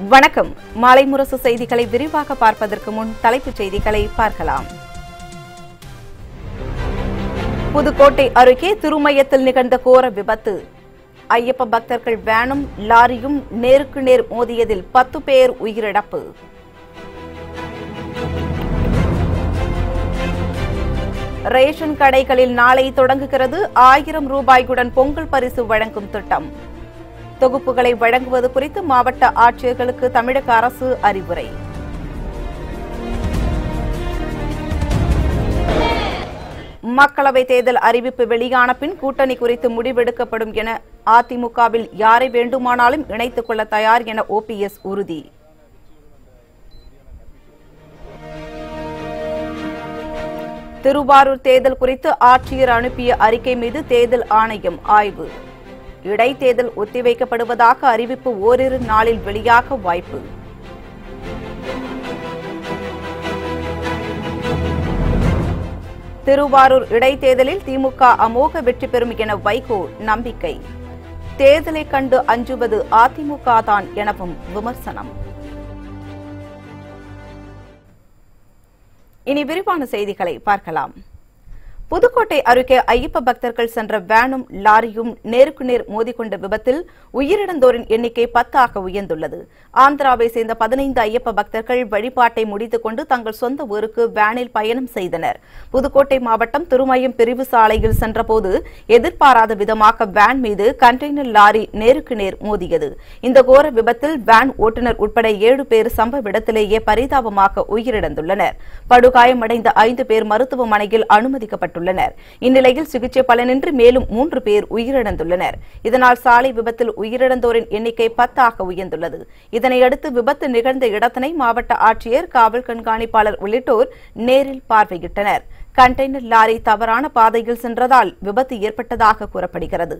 வணக்கம் மாலை முரசு செய்திகளை விரிவாக பார்ப்பதற்கு முன் தலைப்புச் செய்திகளை பார்க்கலாம் புதுக்கோட்டை அருகே திருமயத்தில் நிகழ்ந்த கோர விபத்து ஐயப்ப பக்தர்கள் வேனும் லாரியும் நேருக்கு நேர் மோதியதில் பத்து பேர் உயிரிழப்பு ரேஷன் கடைகளில் நாளை தொடங்குகிறது ஆயிரம் ரூபாய்க்குடன் பொங்கல் பரிசு வழங்கும் திட்டம் தொகுப்புகளை வழங்குவது குறித்து மாவட்ட ஆட்சியர்களுக்கு தமிழக அரசு அறிவுரை மக்களவைத் தேர்தல் அறிவிப்பு வெளியான பின் கூட்டணி குறித்து முடிவெடுக்கப்படும் என அதிமுகவில் யாரை வேண்டுமானாலும் இணைத்துக் கொள்ள தயார் என ஓபிஎஸ் உறுதி திருவாரூர் தேர்தல் குறித்து ஆட்சியர் அனுப்பிய அறிக்கை மீது தேர்தல் ஆணையம் ஆய்வு இடைத்தேர்தல் ஒத்திவைக்கப்படுவதாக அறிவிப்பு ஓரிரு நாளில் வெளியாக வாய்ப்பு திருவாரூர் இடைத்தேர்தலில் திமுக அமோக வெற்றி பெறும் என வைகோ நம்பிக்கை தேர்தலை கண்டு அஞ்சுவது அதிமுக தான் எனவும் விமர்சனம் இனி விரிவான செய்திகளை பார்க்கலாம் புதுக்கோட்டை அருகே ஐயப்ப பக்தர்கள் சென்ற வேனும் லாரியும் நேருக்கு நேர் மோதிக்கொண்ட விபத்தில் உயிரிழந்தோரின் எண்ணிக்கை பத்தாக உயர்ந்துள்ளது ஆந்திராவை சேர்ந்த பதினைந்து ஐயப்ப பக்தர்கள் வழிபாட்டை முடித்துக் கொண்டு தங்கள் சொந்த ஊருக்கு வேனில் பயணம் செய்தனர் புதுக்கோட்டை மாவட்டம் திருமயம் பிரிவு சாலையில் சென்றபோது எதிர்பாராத விதமாக வேன் மீது கண்டெய்னர் லாரி நேருக்கு நேர் மோதியது இந்த கோர விபத்தில் வேன் ஓட்டுநர் உட்பட ஏழு பேர் சம்பவ இடத்திலேயே பரிதாபமாக உயிரிழந்துள்ளனர் படுகாயமடைந்த ஐந்து பேர் மருத்துவமனையில் அனுமதிக்கப்பட்டுள்ளனர் இந்நிலையில் சிகிச்சை பலனின்றி மேலும் மூன்று பேர் உயிரிழந்துள்ளனர் இதனால் சாலை விபத்தில் உயிரிழந்தோரின் எண்ணிக்கை பத்தாக உயர்ந்துள்ளது இதனையடுத்து விபத்து நிகழ்ந்த இடத்தினை மாவட்ட ஆட்சியர் காவல் கண்காணிப்பாளர் உள்ளிட்டோர் நேரில் பார்வையிட்டனர் கண்டெய்னர் லாரி தவறான பாதையில் சென்றதால் விபத்து ஏற்பட்டதாக கூறப்படுகிறது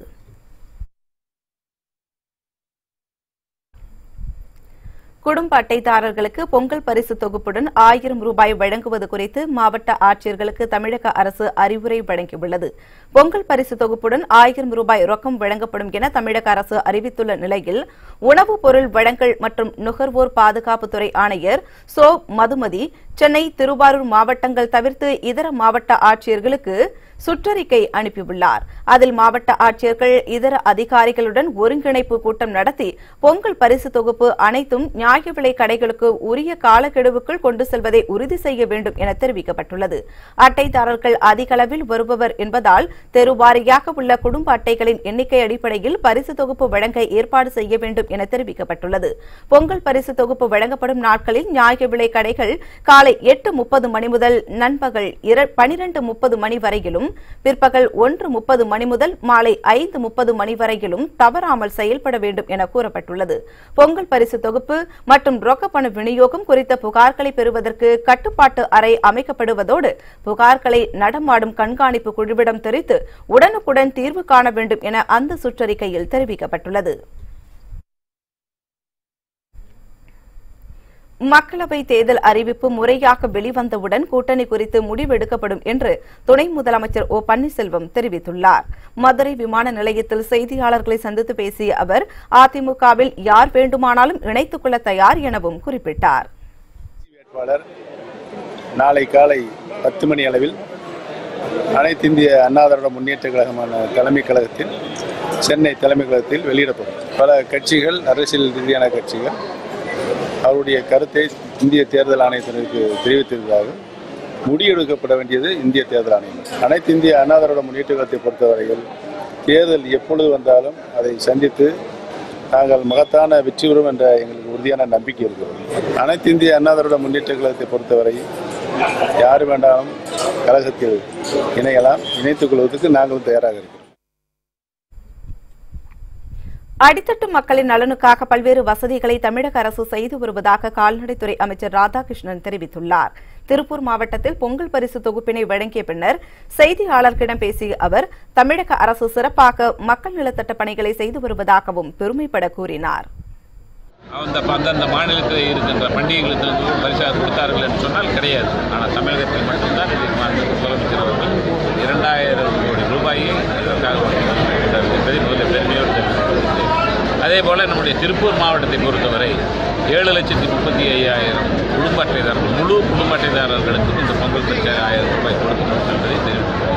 குடும்ப அட்டைதாரர்களுக்கு பொங்கல் பரிசு தொகுப்புடன் ஆயிரம் ரூபாய் வழங்குவது குறித்து மாவட்ட ஆட்சியர்களுக்கு தமிழக அரசு அறிவுரை வழங்கியுள்ளது பொங்கல் பரிசு தொகுப்புடன் ஆயிரம் ரூபாய் ரொக்கம் வழங்கப்படும் என தமிழக அரசு அறிவித்துள்ள நிலையில் உணவுப் பொருள் வழங்கல் மற்றும் நுகர்வோர் பாதுகாப்புத்துறை ஆணையர் சோ மதுமதி சென்னை திருவாரூர் மாவட்டங்கள் தவிர்த்து இதர மாவட்ட ஆட்சியர்களுக்கு சுற்றறிக்கை அனுப்பியுள்ளார் அதில் மாவட்ட ஆட்சியர்கள் இதர அதிகாரிகளுடன் ஒருங்கிணைப்பு கூட்டம் நடத்தி பொங்கல் பரிசு தொகுப்பு அனைத்தும் நியாய விலை கடைகளுக்கு உரிய காலக்கெடுவுக்குள் கொண்டு செல்வதை உறுதி செய்ய வேண்டும் என தெரிவிக்கப்பட்டுள்ளது அட்டைதாரர்கள் அதிக அளவில் வருபவர் என்பதால் தெருவாரியாக உள்ள குடும்ப அட்டைகளின் எண்ணிக்கை அடிப்படையில் பரிசு தொகுப்பு வழங்க ஏற்பாடு செய்ய வேண்டும் என தெரிவிக்கப்பட்டுள்ளது பொங்கல் பரிசு தொகுப்பு வழங்கப்படும் நாட்களில் நியாய விலை கடைகள் காலை எட்டு முப்பது மணி முதல் நண்பகல் பனிரெண்டு முப்பது மணி வரையிலும் பிற்பகல் ஒன்று முப்பது மணி முதல் மாலை ஐந்து முப்பது மணி வரையிலும் தவறாமல் செயல்பட வேண்டும் என கூறப்பட்டுள்ளது பொங்கல் பரிசு தொகுப்பு மற்றும் ரொக்கப்பண விநியோகம் குறித்த புகார்களை பெறுவதற்கு கட்டுப்பாட்டு அறை அமைக்கப்படுவதோடு புகார்களை நடமாடும் கண்காணிப்பு குழுவிடம் தெரிவித்து உடனுக்குடன் தீர்வு காண வேண்டும் என அந்த சுற்றறிக்கையில் தெரிவிக்கப்பட்டுள்ளது மக்களவை தேர்தல் அறிவிப்பு முறையாக வெளிவந்தவுடன் கூட்டணி குறித்து முடிவெடுக்கப்படும் என்று துணை முதலமைச்சர் ஓ பன்னீர்செல்வம் தெரிவித்துள்ளார் மதுரை விமான நிலையத்தில் செய்தியாளர்களை சந்தித்து பேசிய அவர் அதிமுகவில் யார் வேண்டுமானாலும் இணைத்துக் கொள்ள தயார் எனவும் குறிப்பிட்டார் வேட்பாளர் நாளை காலை பத்து மணி அளவில் அனைத்து இந்திய அண்ணா திராவிட முன்னேற்ற கழகமான தலைமை கழகத்தில் சென்னை தலைமை கழகத்தில் வெளியிடப்படும் பல கட்சிகள் அரசியல் ரீதியான கட்சிகள் அவருடைய கருத்தை இந்திய தேர்தல் ஆணையத்தினருக்கு தெரிவித்திருந்ததாக முடிவெடுக்கப்பட வேண்டியது இந்திய தேர்தல் ஆணையம் அனைத்து இந்திய அண்ணா திராவிட முன்னேற்ற கழகத்தை பொறுத்தவரையில் தேர்தல் எப்பொழுது வந்தாலும் அதை சந்தித்து நாங்கள் மகத்தான வெற்றி பெறும் என்ற எங்களுக்கு உறுதியான நம்பிக்கை இருக்கிறது அனைத்து இந்திய அண்ணா திராவிட முன்னேற்ற கழகத்தை பொறுத்தவரை யார் வேண்டாலும் கழகத்தில் இணையலாம் இணைத்துக் கொள்வதற்கு நாங்களும் தயாராக இருக்கிறோம் அடித்தட்டு மக்களின் நலனுக்காக பல்வேறு வசதிகளை தமிழக அரசு செய்து வருவதாக கால்நடைத்துறை அமைச்சர் ராதாகிருஷ்ணன் தெரிவித்துள்ளார் திருப்பூர் மாவட்டத்தில் பொங்கல் பரிசு தொகுப்பினை வழங்கிய பின்னர் செய்தியாளர்களிடம் பேசிய அவர் தமிழக அரசு சிறப்பாக மக்கள் நலத்திட்ட பணிகளை செய்து வருவதாகவும் பெருமைப்பட கூறினார் அந்த அந்தந்த மாநிலத்தில் இருக்கின்ற பண்டிகைகளுக்கு வந்து பரிசாக கொடுத்தார்கள் என்று சொன்னால் கிடையாது ஆனால் தமிழகத்தில் மட்டும்தான் இதை மாண்பு முதலமைச்சர் அவர்கள் இரண்டாயிரம் கோடி ரூபாயை இதற்காக வழங்கியிருக்கிறார் என்பதை முதல்ல பெருமையோடு தெரிவித்துக் கொள்கிறேன். அதே போல் நம்முடைய திருப்பூர் மாவட்டத்தை பொறுத்தவரை ஏழு லட்சத்தி முப்பத்தி ஐயாயிரம் குடும்ப அட்டைதாரர்கள் முழு குடும்ப அட்டைதாரர்களுக்கும் இந்த பொங்கல் பரிசு ஆயிரம் ரூபாய் கொடுக்கப்படும் என்பதை தெரிவித்துள்ளேன்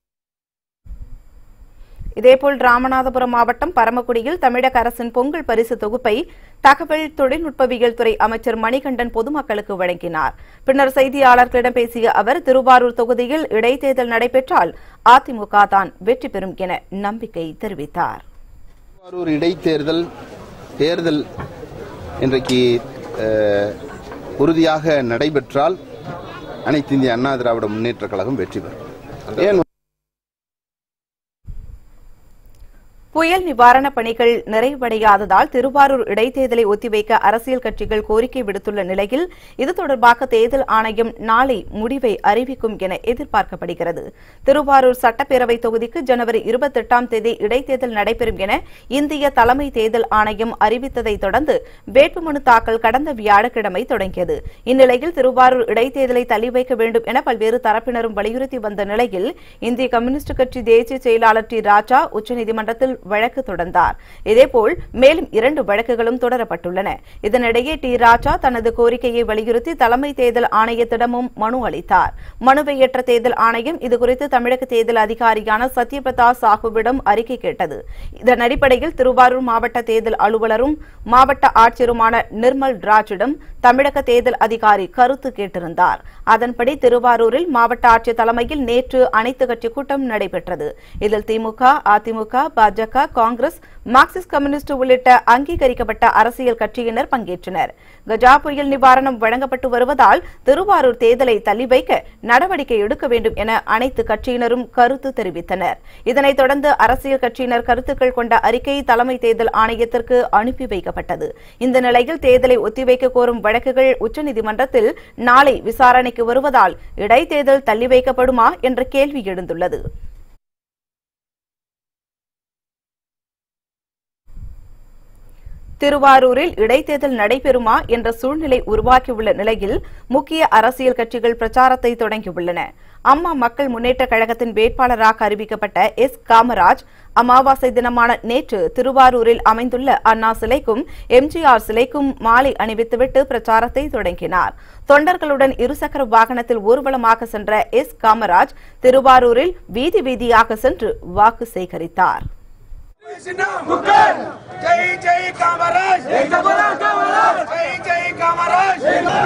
இதேபோல் ராமநாதபுரம் மாவட்டம் பரமக்குடியில் தமிழக அரசின் பொங்கல் பரிசு தொகுப்பை தகவல் தொழில்நுட்பவியல் துறை அமைச்சர் மணிகண்டன் பொதுமக்களுக்கு வழங்கினார் பின்னர் செய்தியாளர்களிடம் பேசிய அவர் திருவாரூர் தொகுதியில் இடைத்தேர்தல் நடைபெற்றால் அதிமுக தான் வெற்றி பெறும் என நம்பிக்கை தெரிவித்தார் திருவாரூர் இடைத்தேர்தல் தேர்தல் இன்றைக்கு அஹ், உறுதியாக நடைபெற்றால் அனைத்து இந்திய அண்ணா திராவிட முன்னேற்ற கழகம் வெற்றி பெறும் ஏன் புயல் நிவாரணப் பணிகள் நிறைவடையாததால் திருவாரூர் இடைத்தேர்தலை ஒத்திவைக்க அரசியல் கட்சிகள் கோரிக்கை விடுத்துள்ள நிலையில் இது தொடர்பாக தேர்தல் ஆணையம் நாளை முடிவை அறிவிக்கும் என எதிர்பார்க்கப்படுகிறது திருவாரூர் சட்டப்பேரவை தொகுதிக்கு ஜனவரி இருபத்தெட்டாம் தேதி இடைத்தேர்தல் நடைபெறும் என இந்திய தலைமை தேர்தல் ஆணையம் அறிவித்ததை தொடர்ந்து வேட்புமனு தாக்கல் கடந்த வியாழக்கிழமை தொடங்கியது இந்நிலையில் திருவாரூர் இடைத்தேர்தலை தள்ளி வைக்க வேண்டும் என பல்வேறு தரப்பினரும் வலியுறுத்தி வந்த நிலையில் இந்திய கம்யூனிஸ்ட் கட்சி தேசிய செயலாளர் டி ராஜா உச்சநீதிமன்றத்தில் வழக்கு தொடர்ந்தார் இதேபோல் மேலும் இரண்டு வழக்குகளும் தொடரப்பட்டுள்ளன இதனிடையே டி ராஜா தனது கோரிக்கையை வலியுறுத்தி தலைமை தேர்தல் ஆணையத்திடமும் மனு அளித்தார் மனுவை ஏற்ற தேர்தல் ஆணையம் இதுகுறித்து தமிழக தேர்தல் அதிகாரியான சத்யபிரதா சாஹுவிடம் அறிக்கை கேட்டது இதன் அடிப்படையில் திருவாரூர் மாவட்ட தேர்தல் அலுவலரும் மாவட்ட ஆட்சியருமான நிர்மல் ராஜிடம் தமிழக தேர்தல் அதிகாரி கருத்து கேட்டிருந்தார் அதன்படி திருவாரூரில் மாவட்ட ஆட்சியர் தலைமையில் நேற்று அனைத்து கட்சி கூட்டம் நடைபெற்றது இதில் திமுக அதிமுக பாஜக காங்கிரஸ் மார்க்சிஸ்ட் கம்யூனிஸ்ட் உள்ளிட்ட அங்கீகரிக்கப்பட்ட அரசியல் கட்சியினர் பங்கேற்றனர் கஜா புயல் நிவாரணம் வழங்கப்பட்டு வருவதால் திருவாரூர் தேர்தலை தள்ளி வைக்க நடவடிக்கை எடுக்க வேண்டும் என அனைத்து கட்சியினரும் கருத்து தெரிவித்தனர் இதனைத் தொடர்ந்து அரசியல் கட்சியினர் கருத்துக்கள் கொண்ட அறிக்கை தலைமை தேர்தல் ஆணையத்திற்கு அனுப்பி வைக்கப்பட்டது இந்த நிலையில் தேர்தலை ஒத்திவைக்க கோரும் வழக்குகள் உச்சநீதிமன்றத்தில் நாளை விசாரணைக்கு வருவதால் இடைத்தேர்தல் தள்ளி வைக்கப்படுமா என்ற கேள்வி எழுந்துள்ளது திருவாரூரில் இடைத்தேர்தல் நடைபெறுமா என்ற சூழ்நிலை உருவாக்கியுள்ள நிலையில் முக்கிய அரசியல் கட்சிகள் பிரச்சாரத்தை தொடங்கியுள்ளன அம்மா மக்கள் முன்னேற்ற கழகத்தின் வேட்பாளராக அறிவிக்கப்பட்ட எஸ் காமராஜ் அமாவாசை தினமான நேற்று திருவாரூரில் அமைந்துள்ள அண்ணா சிலைக்கும் எம்ஜிஆர் சிலைக்கும் மாலை அணிவித்துவிட்டு பிரச்சாரத்தை தொடங்கினார் தொண்டர்களுடன் இருசக்கர வாகனத்தில் ஊர்வலமாக சென்ற எஸ் காமராஜ் திருவாரூரில் வீதி வீதியாக சென்று வாக்கு சேகரித்தார் जय जय कामराज जय जय कामराज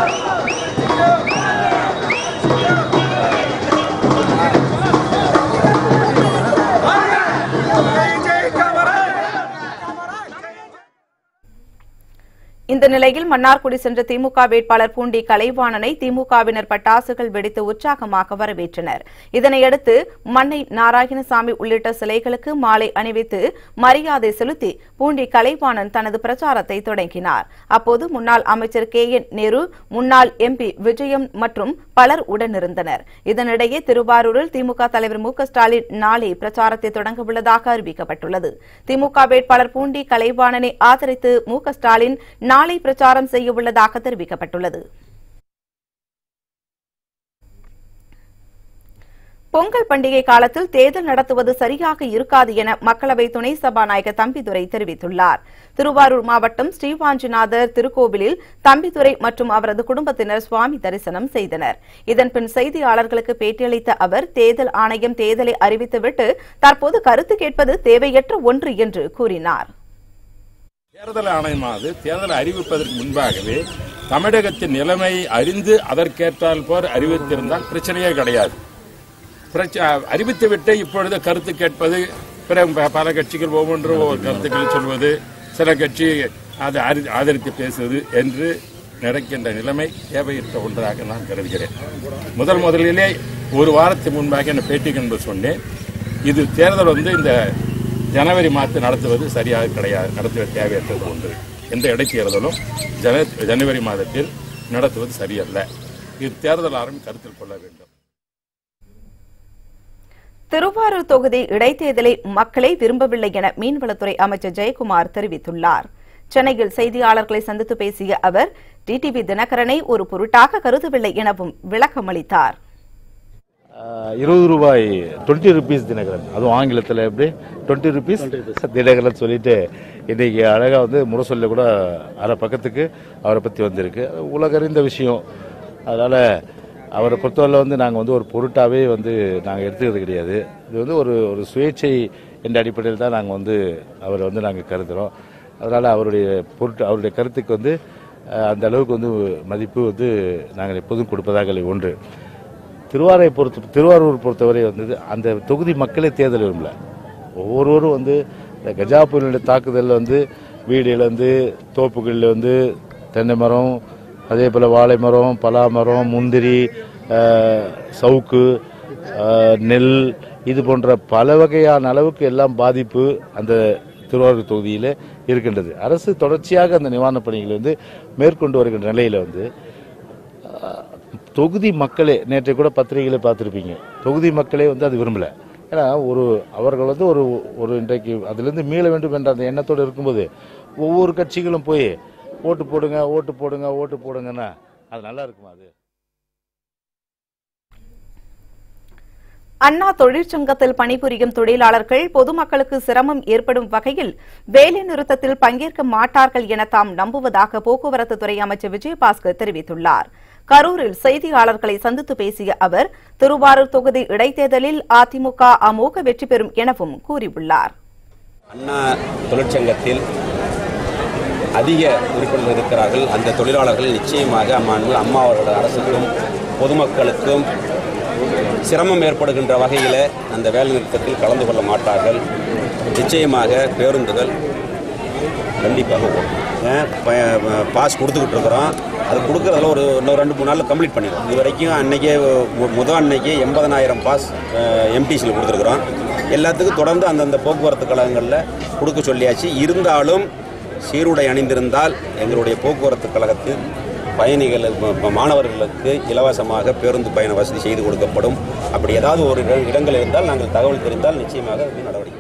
जय जय कामराज இந்த நிலையில் மன்னார்குடி சென்ற திமுக வேட்பாளர் பூண்டி கலைவாணனை திமுகவினர் பட்டாசுகள் வெடித்து உற்சாகமாக வரவேற்றனர் இதனையடுத்து மன்னை நாராயணசாமி உள்ளிட்ட சிலைகளுக்கு மாலை அணிவித்து மரியாதை செலுத்தி பூண்டி கலைவாணன் தனது பிரச்சாரத்தை தொடங்கினார் அப்போது முன்னாள் அமைச்சர் கே என் நேரு முன்னாள் எம்பி விஜயம் மற்றும் பலர் உடனிருந்தனர் இதனிடையே திருவாரூரில் திமுக தலைவர் மு க ஸ்டாலின் நாளை பிரச்சாரத்தை தொடங்க உள்ளதாக அறிவிக்கப்பட்டுள்ளது திமுக வேட்பாளர் பூண்டி கலைவாணனை ஆதரித்து மு க ஸ்டாலின் நாளை பிரச்சாரம் செய்ய உள்ளதாக தெரிவிக்கப்பட்டுள்ளது பொங்கல் பண்டிகை காலத்தில் தேர்தல் நடத்துவது சரியாக இருக்காது என மக்களவை துணை சபாநாயகர் தம்பிதுரை தெரிவித்துள்ளார் திருவாரூர் மாவட்டம் ஸ்ரீவாஞ்சிநாதர் திருக்கோவிலில் தம்பிதுரை மற்றும் அவரது குடும்பத்தினர் சுவாமி தரிசனம் செய்தனர் இதன்பின் செய்தியாளர்களுக்கு பேட்டியளித்த அவர் தேர்தல் ஆணையம் தேர்தலை அறிவித்துவிட்டு தற்போது கருத்து கேட்பது தேவையற்ற ஒன்று என்று கூறினார் தேர்தல் ஆணையமானது தேர்தலை அறிவிப்பதற்கு முன்பாகவே தமிழகத்தின் நிலைமை அறிந்து அதற்கேற்றால் போர் அறிவித்திருந்தால் பிரச்சனையே கிடையாது பிரச்ச- அறிவித்துவிட்டு இப்பொழுது கருத்து கேட்பது பிற ப- பல கட்சிகள் ஒவ்வொன்றும் ஒவ்வொரு கருத்துக்களை சொல்வது சில கட்சி அதை ஆரி- ஆதரித்து பேசுவது என்று நடக்கின்ற நிலைமை தேவையற்ற ஒன்றாக நான் கருதுகிறேன் முதல் முதலிலே ஒரு வாரத்துக்கு முன்பாக என்ன பேட்டிக்கு என்று சொன்னேன் இது தேர்தல் வந்து இந்த ஜனவரி மாதத்தில் நடத்துவது சரியாக கிடையாது நடத்துவது தேவையற்றது ஒன்று எந்த இடைத்தேர்தலும் ஜன ஜனவரி மாதத்தில் நடத்துவது சரியல்ல இது தேர்தல் ஆரம் கருத்தில் கொள்ள வேண்டும் திருவாரூர் தொகுதி இடைத்தேர்தலை மக்களே விரும்பவில்லை என மீன்வளத்துறை அமைச்சர் ஜெயக்குமார் தெரிவித்துள்ளார் சென்னையில் செய்தியாளர்களை சந்தித்து பேசிய அவர் டிடிவி தினகரனை ஒரு பொருட்டாக கருதவில்லை எனவும் விளக்கமளித்தார் ஆஹ், இருபது ரூபாய் டுவெண்ட்டி ருபீஸ் தினகரன் அதுவும் ஆங்கிலத்தில் எப்படி டுவெண்ட்டி ருபீஸ் தினகரன் சொல்லிட்டு இன்னைக்கு அழகாக வந்து முரசொல்ல கூட அரை பக்கத்துக்கு அவரை பற்றி வந்திருக்கு உலகறிந்த விஷயம் அதனால் அவரை பொறுத்தவரை வந்து நாங்கள் வந்து ஒரு பொருட்டாவே வந்து நாங்கள் எடுத்துக்கிறது கிடையாது இது வந்து ஒரு ஒரு சுயேட்சை என்ற அடிப்படையில் தான் நாங்கள் வந்து அவரை வந்து நாங்கள் கருதுகிறோம் அதனால் அவருடைய பொருட்டு அவருடைய கருத்துக்கு வந்து அஹ், அந்த அளவுக்கு வந்து மதிப்பு வந்து நாங்கள் எப்போதும் கொடுப்பதாக இல்லை ஒன்று திருவாரூரை பொறுத்த திருவாரூர் பொறுத்தவரை வந்து அந்த தொகுதி மக்களே தேர்தல் விரும்பல ஒவ்வொருவரும் வந்து இந்த கஜா புயலுடைய தாக்குதலில் வந்து வீடு இழந்து தோப்புகளில் வந்து தென்னை மரம் அதே போல் வாழை மரம் பலா மரம் முந்திரி அஹ், சவுக்கு அஹ், நெல் இது போன்ற பல வகையான அளவுக்கு எல்லாம் பாதிப்பு அந்த திருவாரூர் தொகுதியில் இருக்கின்றது அரசு தொடர்ச்சியாக அந்த நிவாரணப் பணிகளை வந்து மேற்கொண்டு வருகின்ற நிலையில் வந்து தொகுதி மக்களே நேற்று கூட பத்திரிகைகளை பார்த்துருப்பீங்க தொகுதி மக்களே வந்து அது விரும்பல ஏன்னா ஒரு அவர்கள் வந்து ஒரு ஒரு இன்றைக்கு அதிலிருந்து மீள வேண்டும் என்ற அந்த எண்ணத்தோடு இருக்கும்போது ஒவ்வொரு கட்சிகளும் போய் ஓட்டு போடுங்க ஓட்டு போடுங்க ஓட்டு போடுங்கன்னா அது நல்லா இருக்குமா அது அண்ணா தொழிற்சங்கத்தில் பணிபுரியும் தொழிலாளர்கள் பொதுமக்களுக்கு சிரமம் ஏற்படும் வகையில் வேலை நிறுத்தத்தில் பங்கேற்க மாட்டார்கள் என தாம் நம்புவதாக போக்குவரத்து துறை அமைச்சர் விஜயபாஸ்கர் தெரிவித்துள்ளார் கரூரில் செய்தியாளர்களை சந்தித்து பேசிய அவர் திருவாரூர் தொகுதி இடைத்தேர்தலில் அதிமுக அமோக வெற்றி பெறும் எனவும் கூறியுள்ளார் அண்ணா தொழிற்சங்கத்தில் அதிக உறுப்பினர்கள் இருக்கிறார்கள் அந்த தொழிலாளர்கள் நிச்சயமாக அம்மாண்பு அம்மா அவர்களோட அரசுக்கும் பொதுமக்களுக்கும் சிரமம் ஏற்படுகின்ற வகையில் அந்த வேலை நிறுத்தத்தில் கலந்து கொள்ள மாட்டார்கள் நிச்சயமாக பேருந்துகள் கண்டிப்பாக ஓடும் ஏன் ப- பாஸ் கொடுத்துக்கிட்டு இருக்கிறோம் அது கொடுக்கறதுல ஒரு இன்னும் ரெண்டு மூணு நாளில் கம்ப்ளீட் பண்ணிடுவோம் இது வரைக்கும் அன்னைக்கே மு- முதல் அன்னைக்கு எண்பதனாயிரம் பாஸ் எம்டிசியில் கொடுத்துருக்குறோம் எல்லாத்துக்கும் தொடர்ந்து அந்தந்த போக்குவரத்து கழகங்களில் கொடுக்க சொல்லியாச்சு இருந்தாலும் சீருடை அணிந்திருந்தால் எங்களுடைய போக்குவரத்து கழகத்தில் பயணிகள் ம- ம- மாணவர்களுக்கு இலவசமாக பேருந்து பயண வசதி செய்து கொடுக்கப்படும் அப்படி ஏதாவது ஒரு இட- இடங்கள் இருந்தால் நாங்கள் தகவல் தெரிந்தால் நிச்சயமாக அதுக்கு நடவடிக்கை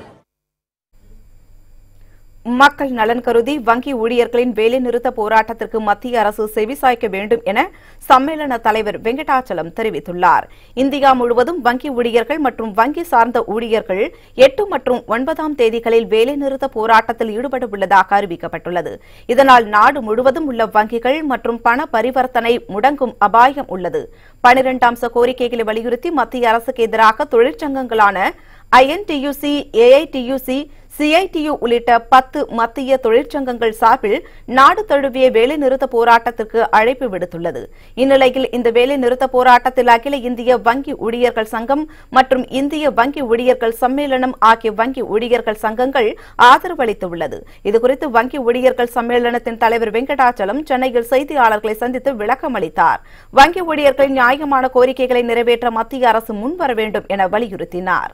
மக்கள் நலன் கருதி வங்கி ஊழியர்களின் வேலைநிறுத்த போராட்டத்திற்கு மத்திய அரசு செவிசாய்க்க வேண்டும் என சம்மேளன தலைவர் வெங்கடாச்சலம் தெரிவித்துள்ளார் இந்தியா முழுவதும் வங்கி ஊழியர்கள் மற்றும் வங்கி சார்ந்த ஊழியர்கள் எட்டு மற்றும் ஒன்பதாம் தேதிகளில் வேலைநிறுத்த போராட்டத்தில் ஈடுபட உள்ளதாக அறிவிக்கப்பட்டுள்ளது இதனால் நாடு முழுவதும் உள்ள வங்கிகள் மற்றும் பண பரிவர்த்தனை முடங்கும் அபாயம் உள்ளது பனிரெண்டு அம்ச கோரிக்கைகளை வலியுறுத்தி மத்திய அரசுக்கு எதிராக தொழிற்சங்கங்களான ஐஎன்டியூசி ஏஐடியூசி சிஐடியு உள்ளிட்ட பத்து மத்திய தொழிற்சங்கங்கள் சார்பில் நாடு தழுவிய வேலைநிறுத்த போராட்டத்திற்கு அழைப்பு விடுத்துள்ளது இந்நிலையில் இந்த வேலைநிறுத்த போராட்டத்தில் அகில இந்திய வங்கி ஊழியர்கள் சங்கம் மற்றும் இந்திய வங்கி ஊழியர்கள் சம்மேளனம் ஆகிய வங்கி ஊழியர்கள் சங்கங்கள் ஆதரவு அளித்துள்ளது இதுகுறித்து வங்கி ஊழியர்கள் சம்மேளனத்தின் தலைவர் வெங்கடாச்சலம் சென்னையில் செய்தியாளர்களை சந்தித்து விளக்கம் அளித்தார் வங்கி ஊழியர்களின் நியாயமான கோரிக்கைகளை நிறைவேற்ற மத்திய அரசு முன்வர வேண்டும் என வலியுறுத்தினார்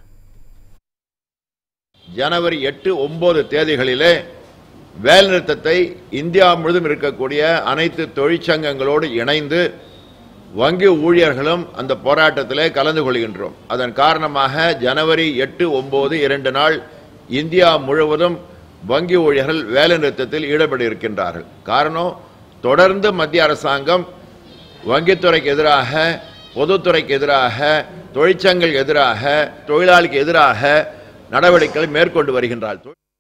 ஜனவரி எட்டு ஒன்பது தேதிகளிலே வேலைநிறுத்தத்தை இந்தியா முழுவதும் இருக்கக்கூடிய அனைத்து தொழிற்சங்கங்களோடு இணைந்து வங்கி ஊழியர்களும் அந்த போராட்டத்திலே கலந்து கொள்கின்றோம் அதன் காரணமாக ஜனவரி எட்டு ஒன்பது இரண்டு நாள் இந்தியா முழுவதும் வங்கி ஊழியர்கள் வேலைநிறுத்தத்தில் ஈடுபட இருக்கின்றார்கள் காரணம் தொடர்ந்து மத்திய அரசாங்கம் வங்கித்துறைக்கு எதிராக பொதுத்துறைக்கு எதிராக தொழிற்சங்கள் எதிராக தொழிலாளிக்கு எதிராக நடவடிக்கைகளை மேற்கொண்டு வருகின்றார்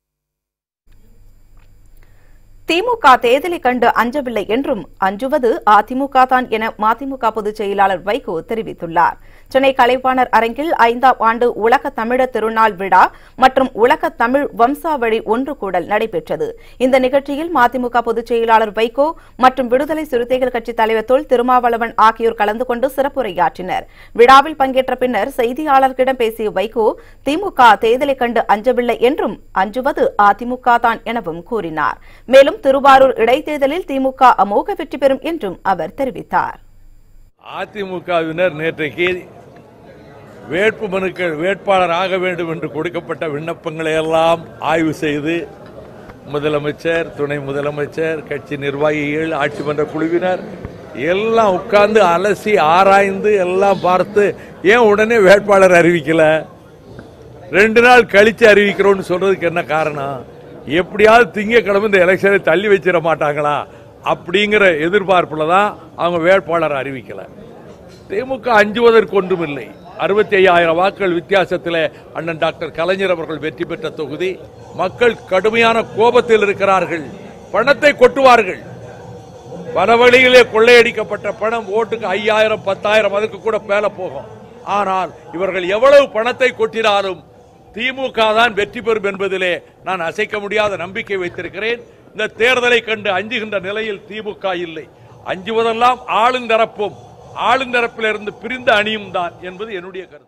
திமுக தேர்தலை கண்டு அஞ்சவில்லை என்றும் அஞ்சுவது அதிமுக தான் என மதிமுக பொதுச் செயலாளர் வைகோ தெரிவித்துள்ளார் சென்னை கலைவாணர் அரங்கில் ஐந்தாம் ஆண்டு உலக தமிழர் திருநாள் விழா மற்றும் உலக தமிழ் வம்சாவழி ஒன்று கூடல் நடைபெற்றது இந்த நிகழ்ச்சியில் மதிமுக பொதுச் செயலாளர் வைகோ மற்றும் விடுதலை சிறுத்தைகள் கட்சித் தலைவர் தொல் திருமாவளவன் ஆகியோர் கலந்து கொண்டு சிறப்புரையாற்றினர் விழாவில் பங்கேற்ற பின்னர் செய்தியாளர்களிடம் பேசிய வைகோ திமுக தேர்தலை கண்டு அஞ்சவில்லை என்றும் அஞ்சுவது அதிமுக தான் எனவும் கூறினார் மேலும் திருவாரூர் இடைத்தேர்தலில் திமுக அமோக வெற்றி பெறும் என்றும் அவர் தெரிவித்தார் அதிமுகவினர் நேற்றைக்கு வேட்பு மனுக்கள் வேட்பாளர் ஆக வேண்டும் என்று கொடுக்கப்பட்ட விண்ணப்பங்களை எல்லாம் ஆய்வு செய்து முதலமைச்சர் துணை முதலமைச்சர் கட்சி நிர்வாகிகள் ஆட்சி மன்ற குழுவினர் எல்லாம் உட்கார்ந்து அலசி ஆராய்ந்து எல்லாம் பார்த்து ஏன் உடனே வேட்பாளர் அறிவிக்கல ரெண்டு நாள் கழிச்சு அறிவிக்கிறோம்னு சொல்றதுக்கு என்ன காரணம் எப்படியாவது திங்கக்கிழமை இந்த எலெக்ஷனை தள்ளி வச்சிட மாட்டாங்களா அப்படிங்கிற எதிர்பார்ப்புல தான் அவங்க வேட்பாளர் அறிவிக்கல திமுக அஞ்சுவதற்கு ஒன்றுமில்லை அறுபத்தி ஐயாயிரம் வாக்குகள் வித்தியாசத்தில் அண்ணன் டாக்டர் கலைஞர் அவர்கள் வெற்றி பெற்ற தொகுதி மக்கள் கடுமையான கோபத்தில் இருக்கிறார்கள் பணத்தை கொட்டுவார்கள் பல வழியிலே கொள்ளையடிக்கப்பட்ட பணம் ஓட்டுக்கு ஐயாயிரம் பத்தாயிரம் அதுக்கு கூட மேல போகும் ஆனால் இவர்கள் எவ்வளவு பணத்தை கொட்டினாலும் திமுக தான் வெற்றி பெறும் என்பதிலே நான் அசைக்க முடியாத நம்பிக்கை வைத்திருக்கிறேன் இந்த தேர்தலை கண்டு அஞ்சுகின்ற நிலையில் திமுக இல்லை அஞ்சுவதெல்லாம் ஆளுந்தரப்பும் ஆளுந்தரப்பிலிருந்து பிரிந்த அணியும் தான் என்பது என்னுடைய கருத்து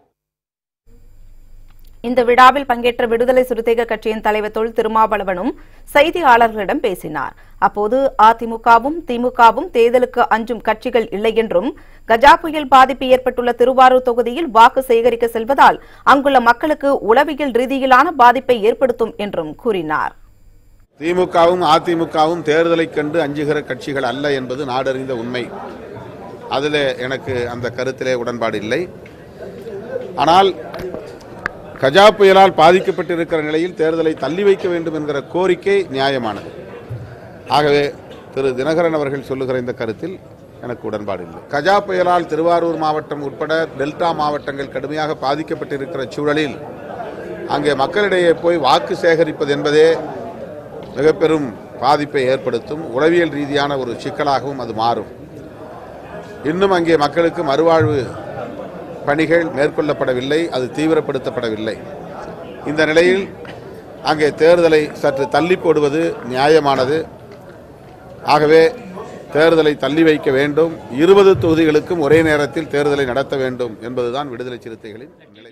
இந்த விழாவில் பங்கேற்ற விடுதலை சிறுத்தைகள் கட்சியின் தலைவர் தொல் திருமாவளவனும் செய்தியாளர்களிடம் பேசினார் அப்போது அதிமுகவும் திமுகவும் தேர்தலுக்கு அஞ்சும் கட்சிகள் இல்லை என்றும் கஜா புயல் பாதிப்பு ஏற்பட்டுள்ள திருவாரூர் தொகுதியில் வாக்கு சேகரிக்க செல்வதால் அங்குள்ள மக்களுக்கு உளவியல் ரீதியிலான பாதிப்பை ஏற்படுத்தும் என்றும் கூறினார் திமுகவும் அதிமுகவும் தேர்தலை கண்டு அஞ்சுகிற கட்சிகள் அல்ல என்பது நாடறிந்த உண்மை அதில் எனக்கு அந்த கருத்திலே உடன்பாடு இல்லை ஆனால் கஜா புயலால் பாதிக்கப்பட்டிருக்கிற நிலையில் தேர்தலை தள்ளி வைக்க வேண்டும் என்கிற கோரிக்கை நியாயமானது ஆகவே திரு தினகரன் அவர்கள் சொல்லுகிற இந்த கருத்தில் எனக்கு உடன்பாடு இல்லை கஜா புயலால் திருவாரூர் மாவட்டம் உட்பட டெல்டா மாவட்டங்கள் கடுமையாக பாதிக்கப்பட்டிருக்கிற சூழலில் அங்கே மக்களிடையே போய் வாக்கு சேகரிப்பது என்பதே மிக பெரும் பாதிப்பை ஏற்படுத்தும் உளவியல் ரீதியான ஒரு சிக்கலாகவும் அது மாறும் இன்னும் அங்கே மக்களுக்கு மறுவாழ்வு பணிகள் மேற்கொள்ளப்படவில்லை அது தீவிரப்படுத்தப்படவில்லை இந்த நிலையில் அங்கே தேர்தலை சற்று தள்ளி போடுவது நியாயமானது ஆகவே தேர்தலை தள்ளி வைக்க வேண்டும் இருபது தொகுதிகளுக்கும் ஒரே நேரத்தில் தேர்தலை நடத்த வேண்டும் என்பதுதான் விடுதலை சிறுத்தைகளின் நிலை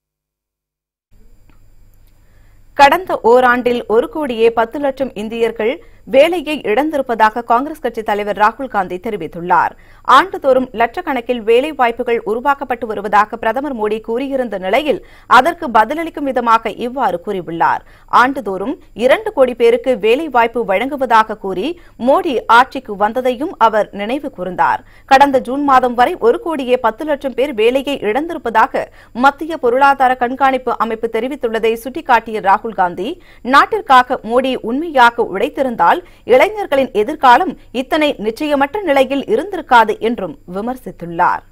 கடந்த ஓராண்டில் ஒரு கோடியே பத்து லட்சம் இந்தியர்கள் வேலையை இழந்திருப்பதாக காங்கிரஸ் கட்சி தலைவர் ராகுல் காந்தி தெரிவித்துள்ளார் ஆண்டுதோறும் லட்சக்கணக்கில் வேலை வாய்ப்புகள் உருவாக்கப்பட்டு வருவதாக பிரதமர் மோடி கூறியிருந்த நிலையில் அதற்கு பதிலளிக்கும் விதமாக இவ்வாறு கூறியுள்ளார் ஆண்டுதோறும் இரண்டு கோடி பேருக்கு வேலை வாய்ப்பு வழங்குவதாக கூறி மோடி ஆட்சிக்கு வந்ததையும் அவர் நினைவு கூர்ந்தார் கடந்த ஜூன் மாதம் வரை ஒரு கோடியே பத்து லட்சம் பேர் வேலையை இழந்திருப்பதாக மத்திய பொருளாதார கண்காணிப்பு அமைப்பு தெரிவித்துள்ளதை சுட்டிக்காட்டிய ராகுல் காந்தி நாட்டிற்காக மோடி உண்மையாக உழைத்திருந்தால் இளைஞர்களின் எதிர்காலம் இத்தனை நிச்சயமற்ற நிலையில் இருந்திருக்காது என்றும் விமர்சித்துள்ளார்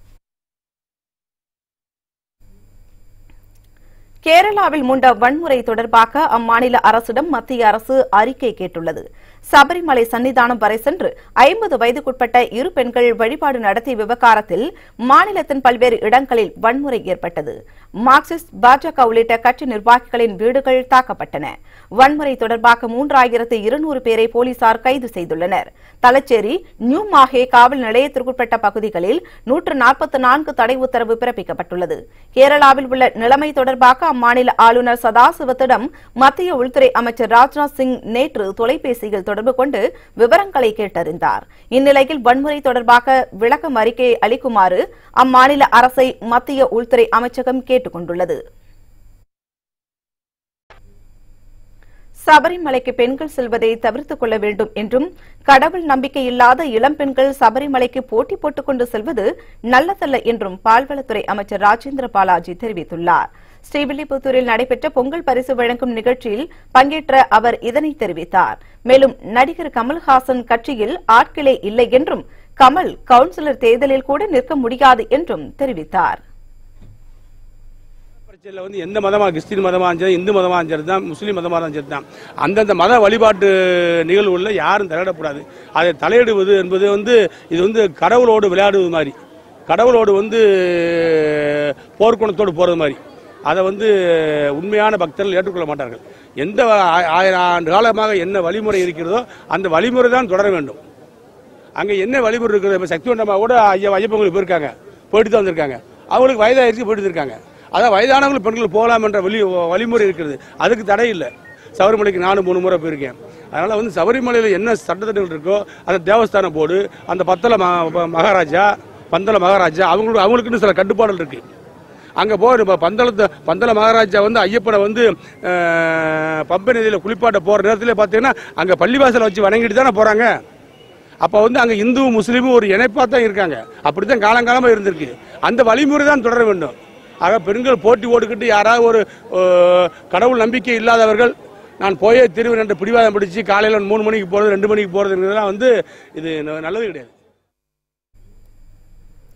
கேரளாவில் மூண்ட வன்முறை தொடர்பாக அம்மாநில அரசிடம் மத்திய அரசு அறிக்கை கேட்டுள்ளது சபரிமலை சன்னிதானம் வரை சென்று ஐம்பது வயதுக்குட்பட்ட இரு பெண்கள் வழிபாடு நடத்திய விவகாரத்தில் மாநிலத்தின் பல்வேறு இடங்களில் வன்முறை ஏற்பட்டது மார்க்சிஸ்ட் பாஜக உள்ளிட்ட கட்சி நிர்வாகிகளின் வீடுகள் தாக்கப்பட்டன வன்முறை தொடர்பாக மூன்றாயிரத்து இருநூறு பேரை போலீசார் கைது செய்துள்ளனர் தலச்சேரி நியூ மாஹே காவல் நிலையத்திற்குட்பட்ட பகுதிகளில் நூற்று நாற்பத்தி நான்கு தடை உத்தரவு பிறப்பிக்கப்பட்டுள்ளது கேரளாவில் உள்ள நிலைமை தொடர்பாக அம்மாநில ஆளுநர் சதாசிவத்திடம் மத்திய உள்துறை அமைச்சர் ராஜ்நாத் சிங் நேற்று தொலைபேசியில் தொடர்பு கொண்டு விவரங்களை கேட்டறிந்தார் இந்நிலையில் வன்முறை தொடர்பாக விளக்கம் அறிக்கையை அளிக்குமாறு அம்மாநில அரசை மத்திய உள்துறை அமைச்சகம் கேட்டுக் கொண்டுள்ளது சபரிமலைக்கு பெண்கள் செல்வதை தவிர்த்துக் கொள்ள வேண்டும் என்றும் கடவுள் நம்பிக்கை இல்லாத இளம் பெண்கள் சபரிமலைக்கு போட்டி போட்டுக் கொண்டு செல்வது நல்லதல்ல என்றும் பால்வளத்துறை அமைச்சர் ராஜேந்திர பாலாஜி தெரிவித்துள்ளார் ஸ்ரீவில்லிபுத்தூரில் நடைபெற்ற பொங்கல் பரிசு வழங்கும் நிகழ்ச்சியில் பங்கேற்ற அவர் இதனை தெரிவித்தார் மேலும் நடிகர் கமல்ஹாசன் கட்சியில் ஆட்களே இல்லை என்றும் கமல் கவுன்சிலர் தேர்தலில் கூட நிற்க முடியாது என்றும் தெரிவித்தார் பிரச்சனையில் வந்து எந்த மதமாக கிறிஸ்டின் மதமாக இருந்தாலும் இந்து மதமாக இருந்தாலும் தான் முஸ்லீம் மதமாக இருந்தாலும் சரி தான் அந்தந்த மத வழிபாட்டு நிகழ்வுகளில் யாரும் தலையிடக்கூடாது அதை தலையிடுவது என்பது வந்து இது வந்து கடவுளோடு விளையாடுவது மாதிரி கடவுளோடு வந்து போர்க்குணத்தோடு போகிறது மாதிரி அதை வந்து உண்மையான பக்தர்கள் ஏற்றுக்கொள்ள மாட்டார்கள் எந்த ஆ- ஆயிரம் ஆண்டு காலமாக என்ன வழிமுறை இருக்கிறதோ அந்த வழிமுறை தான் தொடர வேண்டும் அங்கே என்ன வழிமுறை இருக்குது இப்போ சக்தி மண்டபமாக கூட ஐயா ஐயப்பன் கோயிலுக்கு போயிருக்காங்க போயிட்டு தான் வந்திருக்காங்க அவங்களுக்கு வயதாயிருச்சு போயிட்டு இருக்காங்க அதான் வயதானவர்கள் பெண்கள் போகலாம் என்ற வழி வழிமுறை இருக்கிறது அதுக்கு தடை இல்லை சபரிமலைக்கு நானும் மூணு முறை போயிருக்கேன் அதனால் வந்து சபரிமலையில் என்ன சட்டத்திட்டங்கள் இருக்கோ அந்த தேவஸ்தான போர்டு அந்த பத்தல ம- மகாராஜா பந்தல மகாராஜா அவங்களுக்கு அவங்களுக்குன்னு சில கட்டுப்பாடுகள் இருக்கு அங்கே போகிற இப்போ பந்தளத்தை பந்தல மகாராஜா வந்து ஐயப்பனை வந்து அஹ், பம்பை நதியில் குளிப்பாட்ட போகிற நேரத்தில் பார்த்தீங்கன்னா அங்கே பள்ளிவாசலை வச்சு வணங்கிட்டு தானே போகிறாங்க அப்போ வந்து அங்கே இந்து முஸ்லீமும் ஒரு இணைப்பாக தான் இருக்காங்க அப்படி தான் காலங்காலமாக இருந்திருக்கு அந்த வழிமுறை தான் தொடர வேண்டும் ஆக பெண்கள் போட்டி ஓடுக்கிட்டு யாராவது ஒரு அஹ், கடவுள் நம்பிக்கை இல்லாதவர்கள் நான் போயே திருவேன் என்று பிடிவாதம் பிடிச்சு காலையில் மூணு மணிக்கு போகிறது ரெண்டு மணிக்கு போகிறதுங்கிறதுலாம் வந்து இது ந- நல்லது கிடையாது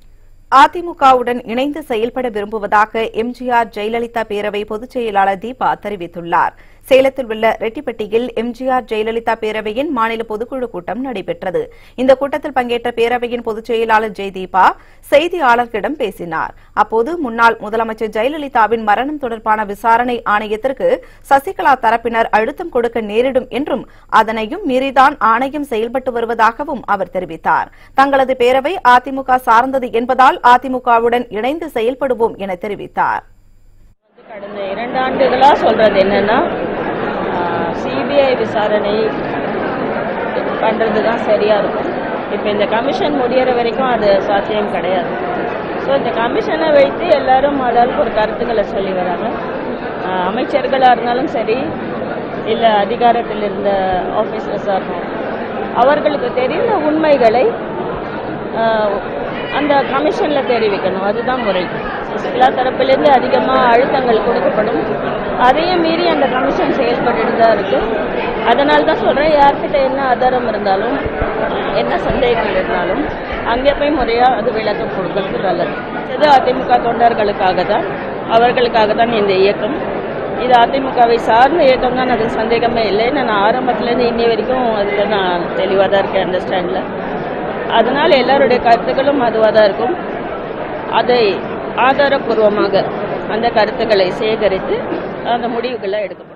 அதிமுகவுடன் இணைந்து செயல்பட விரும்புவதாக எம்ஜிஆர் ஜெயலலிதா பேரவை பொதுச் செயலாளர் தீபா தெரிவித்துள்ளார் சேலத்தில் உள்ள ரெட்டிப்பட்டியில் எம்ஜிஆர் ஜெயலலிதா பேரவையின் மாநில பொதுக்குழு கூட்டம் நடைபெற்றது இந்த கூட்டத்தில் பங்கேற்ற பேரவையின் பொதுச் செயலாளர் ஜெய்தீபா செய்தியாளர்களிடம் பேசினார் அப்போது முன்னாள் முதலமைச்சர் ஜெயலலிதாவின் மரணம் தொடர்பான விசாரணை ஆணையத்திற்கு சசிகலா தரப்பினர் அழுத்தம் கொடுக்க நேரிடும் என்றும் அதனையும் மீறிதான் ஆணையம் செயல்பட்டு வருவதாகவும் அவர் தெரிவித்தார் தங்களது பேரவை அதிமுக சார்ந்தது என்பதால் அதிமுகவுடன் இணைந்து செயல்படுவோம் என தெரிவித்தார் கடந்த இரண்டு ஆண்டுகளா சொல்றது என்னன்னா சிபிஐ விசாரணை பண்றது தான் சரியா இருக்கும் இப்போ இந்த கமிஷன் முடியற வரைக்கும் அது சாத்தியம் கிடையாது ஸோ இந்த கமிஷனை வைத்து எல்லாரும் ஆளாளுக்கு ஒரு கருத்துக்களை சொல்லி வராங்க ஆஹ் அமைச்சர்களா இருந்தாலும் சரி இல்லை அதிகாரத்தில் இருந்த ஆஃபீஸர்ஸாக இருந்தாலும் அவர்களுக்கு தெரிந்த உண்மைகளை ஆஹ் அந்த கமிஷனில் தெரிவிக்கணும் அதுதான் முறை சசிகலா தரப்பிலிருந்து அதிகமாக அழுத்தங்கள் கொடுக்கப்படும் அதையும் மீறி அந்த கமிஷன் செயல்பட்டு தான் இருக்கு அதனால தான் சொல்கிறேன் யார்கிட்ட என்ன ஆதாரம் இருந்தாலும் என்ன சந்தேகங்கள் இருந்தாலும் அங்கே போய் முறையாக அது விளக்கம் கொடுக்கறது நல்லது இது அதிமுக தொண்டர்களுக்காக தான் அவர்களுக்காக தான் இந்த இயக்கம் இது அதிமுகவை சார்ந்த இயக்கம் தான் அது சந்தேகமே இல்லை நான் ஆரம்பத்துலேருந்து இன்னி வரைக்கும் அதில் நான் தெளிவாக தான் இருக்கேன் அந்த ஸ்டாண்டில் அதனால் எல்லாருடைய கருத்துக்களும் அதுவாக தான் இருக்கும் அதை ஆதாரப்பூர்வமாக அந்த கருத்துக்களை சேகரித்து அந்த முடிவுகளை எடுக்கப்படும்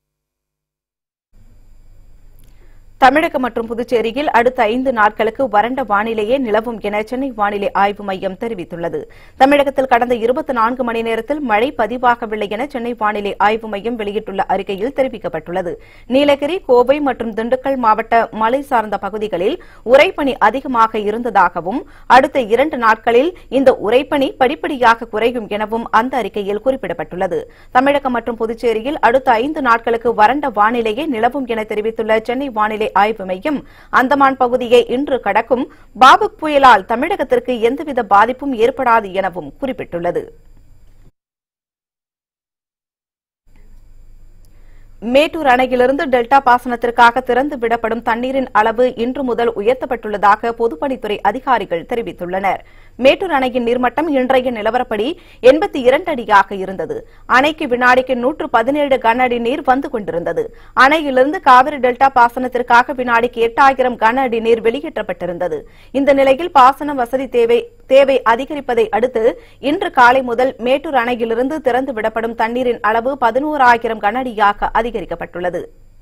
தமிழகம் மற்றும் புதுச்சேரியில் அடுத்த ஐந்து நாட்களுக்கு வறண்ட வானிலையே நிலவும் என சென்னை வானிலை ஆய்வு மையம் தெரிவித்துள்ளது தமிழகத்தில் கடந்த இருபத்தி நான்கு மணி நேரத்தில் மழை பதிவாகவில்லை என சென்னை வானிலை ஆய்வு மையம் வெளியிட்டுள்ள அறிக்கையில் தெரிவிக்கப்பட்டுள்ளது நீலகிரி கோவை மற்றும் திண்டுக்கல் மாவட்ட மலை சார்ந்த பகுதிகளில் உறைபனி அதிகமாக இருந்ததாகவும் அடுத்த இரண்டு நாட்களில் இந்த உறைபனி படிப்படியாக குறையும் எனவும் அந்த அறிக்கையில் குறிப்பிடப்பட்டுள்ளது தமிழகம் மற்றும் புதுச்சேரியில் அடுத்த ஐந்து நாட்களுக்கு வறண்ட வானிலையே நிலவும் என தெரிவித்துள்ள சென்னை வானிலை ஆய்வு மையம் அந்தமான் பகுதியை இன்று கடக்கும் பாபுக் புயலால் தமிழகத்திற்கு எந்தவித பாதிப்பும் ஏற்படாது எனவும் குறிப்பிட்டுள்ளது மேட்டூர் அணையிலிருந்து டெல்டா பாசனத்திற்காக திறந்து விடப்படும் தண்ணீரின் அளவு இன்று முதல் உயர்த்தப்பட்டுள்ளதாக பொதுப்பணித்துறை அதிகாரிகள் தெரிவித்துள்ளனர் மேட்டூர் அணையின் நீர்மட்டம் இன்றைய நிலவரப்படி எண்பத்தி இரண்டு அடியாக இருந்தது அணைக்கு வினாடிக்கு நூற்று பதினேழு கன அடி நீர் வந்து கொண்டிருந்தது அணையிலிருந்து காவிரி டெல்டா பாசனத்திற்காக வினாடிக்கு எட்டாயிரம் கன அடி நீர் வெளியேற்றப்பட்டிருந்தது இந்த நிலையில் பாசன வசதி தேவை தேவை அதிகரிப்பதை அடுத்து இன்று காலை முதல் மேட்டூர் அணையிலிருந்து திறந்து விடப்படும் தண்ணீரின் அளவு பதினோராயிரம் கன அடியாக அதிகரிக்கப்பட்டுள்ளது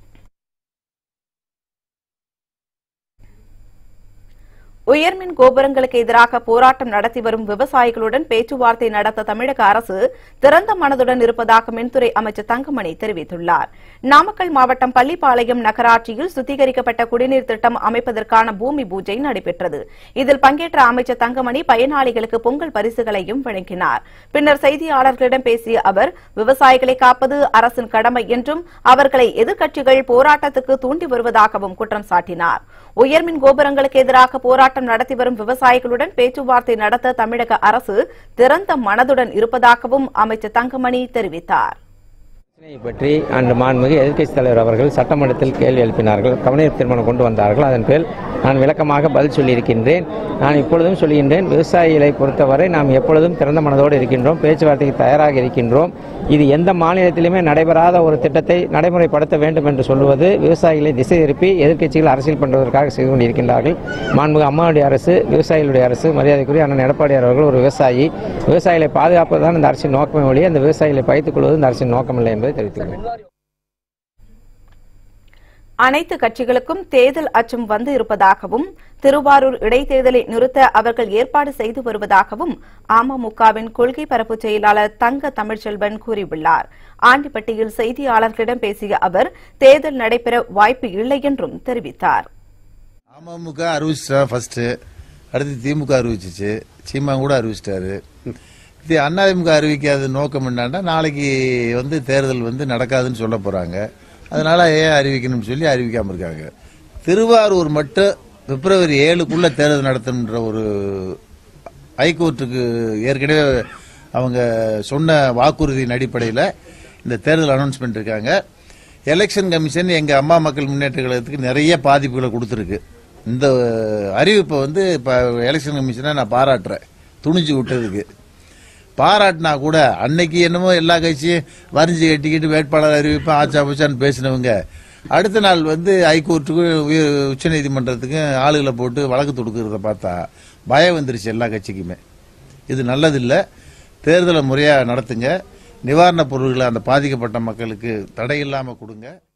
உயர்மின் கோபுரங்களுக்கு எதிராக போராட்டம் நடத்தி வரும் விவசாயிகளுடன் பேச்சுவார்த்தை நடத்த தமிழக அரசு திறந்த மனதுடன் இருப்பதாக மின்துறை அமைச்சர் தங்கமணி தெரிவித்துள்ளார் நாமக்கல் மாவட்டம் பள்ளிப்பாளையம் நகராட்சியில் சுத்திகரிக்கப்பட்ட குடிநீர் திட்டம் அமைப்பதற்கான பூமி பூஜை நடைபெற்றது இதில் பங்கேற்ற அமைச்சர் தங்கமணி பயனாளிகளுக்கு பொங்கல் பரிசுகளையும் வழங்கினார் பின்னர் செய்தியாளர்களிடம் பேசிய அவர் விவசாயிகளை காப்பது அரசின் கடமை என்றும் அவர்களை எதிர்க்கட்சிகள் போராட்டத்துக்கு தூண்டி வருவதாகவும் குற்றம் சாட்டினார் உயர்மின் கோபுரங்களுக்கு எதிராக போராட்டம் நடத்தி வரும் விவசாயிகளுடன் பேச்சுவார்த்தை நடத்த தமிழக அரசு திறந்த மனதுடன் இருப்பதாகவும் அமைச்சர் தங்கமணி தெரிவித்தார் பிரச்சனையை பற்றி அன்று மாண்புமிகு எதிர்க்கட்சித் தலைவர் அவர்கள் சட்டமன்றத்தில் கேள்வி எழுப்பினார்கள் கவனீர் தீர்மானம் கொண்டு வந்தார்கள் அதன் பேர் நான் விளக்கமாக பதில் சொல்லியிருக்கின்றேன் நான் இப்பொழுதும் சொல்கின்றேன் விவசாயிகளை பொறுத்தவரை நாம் எப்பொழுதும் திறந்த மனதோடு இருக்கின்றோம் பேச்சுவார்த்தைக்கு தயாராக இருக்கின்றோம் இது எந்த மாநிலத்திலுமே நடைபெறாத ஒரு திட்டத்தை நடைமுறைப்படுத்த வேண்டும் என்று சொல்லுவது விவசாயிகளை திசை திருப்பி எதிர்க்கட்சிகள் அரசியல் பண்ணுவதற்காக செய்து கொண்டிருக்கின்றார்கள் மாண்புமிகு அம்மாவுடைய அரசு விவசாயிகளுடைய அரசு மரியாதைக்குரிய அண்ணன் எடப்பாடியார் அவர்கள் ஒரு விவசாயி விவசாயிகளை பாதுகாப்பதுதான் இந்த அரசின் நோக்கமே ஒழிய அந்த விவசாயிகளை பகைத்துக் கொள்வது இந்த அரசின் நோக்கமில்லை என்பதை தெரிவித்துள்ளேன் அனைத்து கட்சிகளுக்கும் தேர்தல் அச்சம் வந்து இருப்பதாகவும் திருவாரூர் இடைத்தேர்தலை நிறுத்த அவர்கள் ஏற்பாடு செய்து வருவதாகவும் அமமுகவின் கொள்கை பரப்பு செயலாளர் தங்க தமிழ்ச்செல்வன் கூறியுள்ளார் ஆண்டிப்பட்டியில் செய்தியாளர்களிடம் பேசிய அவர் தேர்தல் நடைபெற வாய்ப்பு இல்லை என்றும் தெரிவித்தார் அமமுக அறிவிச்சிட்டா ஃபர்ஸ்ட் அடுத்து திமுக அறிவிச்சிச்சு சீமா கூட அறிவிச்சிட்டாரு இது அதிமுக அறிவிக்காத நோக்கம் என்னன்னா நாளைக்கு வந்து தேர்தல் வந்து நடக்காதுன்னு சொல்ல போறாங்க அதனால ஏன் அறிவிக்கணும்னு சொல்லி அறிவிக்காம இருக்காங்க திருவாரூர் மட்டும் பிப்ரவரி ஏழுக்குள்ள தேர்தல் நடத்தணுன்ற ஒரு ஹைகோர்ட்டுக்கு ஏற்கனவே அவங்க சொன்ன வாக்குறுதியின் அடிப்படையில் இந்த தேர்தல் அனௌன்ஸ்மெண்ட் இருக்காங்க எலெக்ஷன் கமிஷன் எங்க அம்மா மக்கள் முன்னேற்ற கழகத்துக்கு நிறைய பாதிப்புகளை கொடுத்துருக்கு இந்த அறிவிப்பை வந்து இப்போ எலெக்ஷன் கமிஷனை நான் பாராட்டுறேன் துணிஞ்சு விட்டதுக்கு பாராட்டினா கூட அன்னைக்கு என்னமோ எல்லா கட்சியும் வரிஞ்சு கட்டிக்கிட்டு வேட்பாளர் அறிவிப்பேன் ஆச்சா பூச்சான்னு பேசினவங்க அடுத்த நாள் வந்து ஹைகோர்ட்டுக்கும் உயர் உச்சநீதிமன்றத்துக்கும் ஆளுகளை போட்டு வழக்கு தொடுக்கிறத பார்த்தா பயம் வந்துருச்சு எல்லா கட்சிக்குமே இது நல்லதில்லை தேர்தலை முறையாக நடத்துங்க நிவாரணப் பொருட்களை அந்த பாதிக்கப்பட்ட மக்களுக்கு தடை இல்லாமல் கொடுங்க